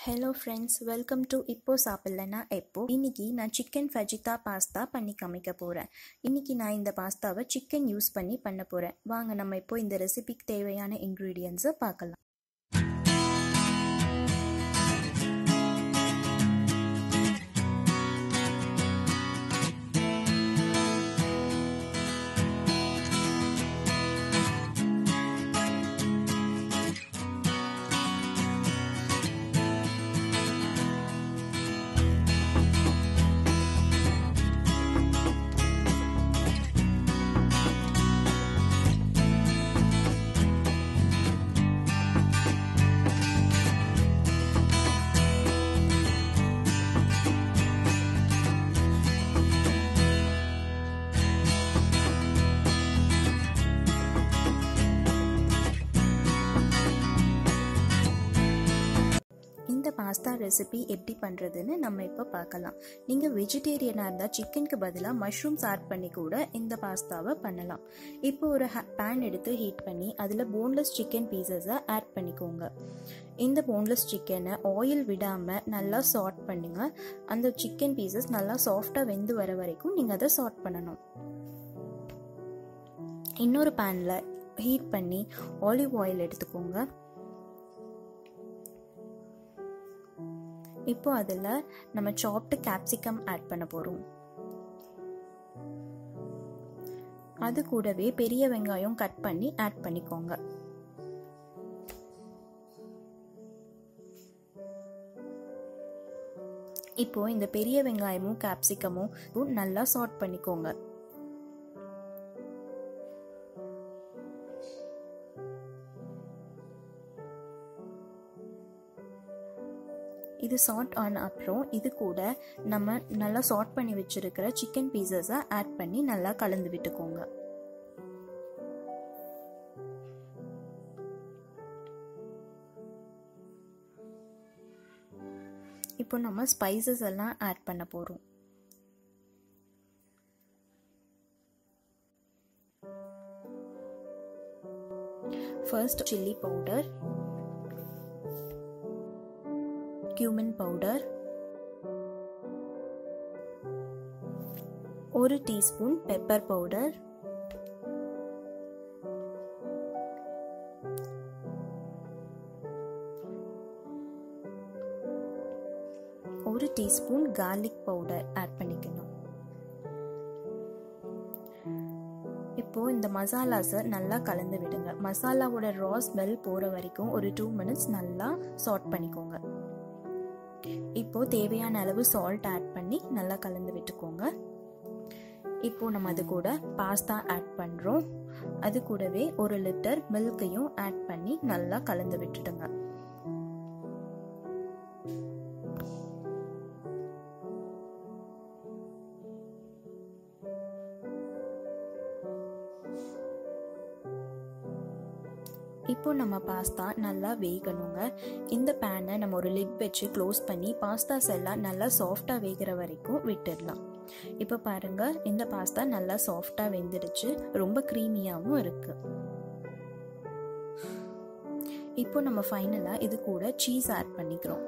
hello friends welcome to இப்போ சாப்பிட்லனா எப்போ இன்னைக்கு நான் சிக்கன் ஃபஜிதா பாஸ்தா பண்ணி காமிக்க போகிறேன் இன்னைக்கு நான் இந்த பாஸ்தாவை சிக்கன் யூஸ் பண்ணி பண்ண போகிறேன் வாங்க நம்ம இப்போ இந்த ரெசிபிக்கு தேவையான இன்க்ரீடியன்ஸை பார்க்கலாம் இந்த பாஸ்தா ரெசிபி எப்படி பண்ணுறதுன்னு நம்ம இப்போ பார்க்கலாம் நீங்கள் வெஜிடேரியனாக இருந்தால் சிக்கனுக்கு பதிலாக மஷ்ரூம்ஸ் ஆட் பண்ணி கூட இந்த பாஸ்தாவை பண்ணலாம் இப்போ ஒரு பேன் எடுத்து ஹீட் பண்ணி அதில் போன்லெஸ் சிக்கன் பீசஸை ஆட் பண்ணிக்கோங்க இந்த போன்லெஸ் சிக்கனை ஆயில் விடாமல் நல்லா சாட் பண்ணுங்க அந்த சிக்கன் பீசஸ் நல்லா சாஃப்டாக வெந்து வர வரைக்கும் நீங்கள் அதை சாட் பண்ணணும் இன்னொரு பேனில் ஹீட் பண்ணி ஆலிவ் ஆயில் எடுத்துக்கோங்க இப்போ அதில் நம்ம சாப்டு கேப்சிகம் ஆட் பண்ண போகிறோம் அது கூடவே பெரிய வெங்காயம் கட் பண்ணி ஆட் பண்ணிக்கோங்க இப்போ இந்த பெரிய வெங்காயமும் கேப்சிகமும் நல்லா சாட் பண்ணிக்கோங்க இது சாட் ஆன அப்புறம் இது கூட நம்ம நல்லா சாட் பண்ணி வச்சிருக்கிற சிக்கன் பீசஸை ஆட் பண்ணி நல்லா கலந்து விட்டுக்கோங்க இப்போ நம்ம ஸ்பைசஸ் எல்லாம் ஆட் பண்ண போகிறோம் first chilli powder cumin powder ஒரு டீஸ்பூன் பெப்பர் பவுடர் ஒரு டீஸ்பூன் கார்லிக் பவுடர் ஆட் பண்ணிக்கணும் இப்போ இந்த மசாலாஸை நல்லா கலந்து விடுங்க மசாலாவோட ரா ஸ்மெல் போகிற வரைக்கும் ஒரு டூ மினிட்ஸ் நல்லா சாட் பண்ணிக்கோங்க இப்போ தேவையான அளவு சால்ட் ஆட் பண்ணி நல்லா கலந்து விட்டுக்கோங்க இப்போ நம்ம அது கூட பாஸ்தா ஆட் பண்ணுறோம் அது கூடவே ஒரு லிட்டர் மில்கையும் ஆட் பண்ணி நல்லா கலந்து விட்டுடுங்க இப்போ நம்ம பாஸ்தா நல்லா வேகணுங்க இந்த பேனை நம்ம ஒரு லிட் வச்சு க்ளோஸ் பண்ணி பாஸ்தாஸ் எல்லாம் நல்லா சாஃப்டாக வேகிற வரைக்கும் விட்டுடலாம் இப்போ பாருங்க இந்த பாஸ்தா நல்லா சாஃப்டாக வெந்துடுச்சு ரொம்ப க்ரீமியாகவும் இருக்கு இப்போ நம்ம ஃபைனலாக இது கூட சீஸ் ஆட் பண்ணிக்கிறோம்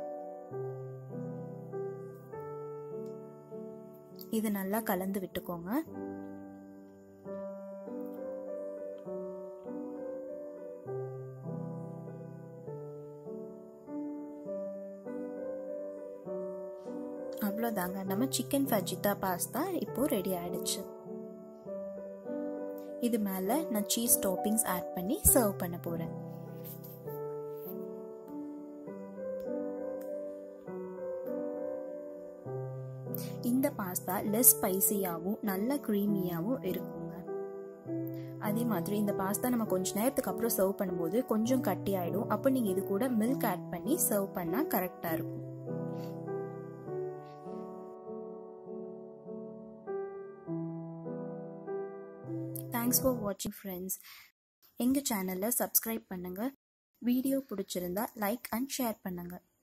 இது நல்லா கலந்து விட்டுக்கோங்க அவ்வளோதாங்க நம்ம சிக்கன் ஃபஜிதா பாஸ்தா இப்போ ரெடி ஆயிடுச்சு இது மேலே நான் சீஸ் டாப்பிங்ஸ் ஆட் பண்ணி சர்வ் பண்ண போகிறேன் இந்த பாஸ்தா லெஸ் ஸ்பைசியாகவும் நல்ல க்ரீமியாகவும் இருக்குங்க அதே மாதிரி இந்த பாஸ்தா நம்ம கொஞ்ச நேரத்துக்கு அப்புறம் சர்வ் பண்ணும்போது கொஞ்சம் கட்டி ஆகிடும் அப்போ நீங்கள் இது கூட மில்க் ஆட் பண்ணி சர்வ் பண்ணால் கரெக்டாக இருக்கும் தேங்க்ஸ் ஃபார் வாட்சிங் ஃப்ரெண்ட்ஸ் எங்கள் சேனலை சப்ஸ்கிரைப் பண்ணுங்கள் வீடியோ பிடிச்சிருந்தா லைக் அண்ட் ஷேர் பண்ணுங்கள்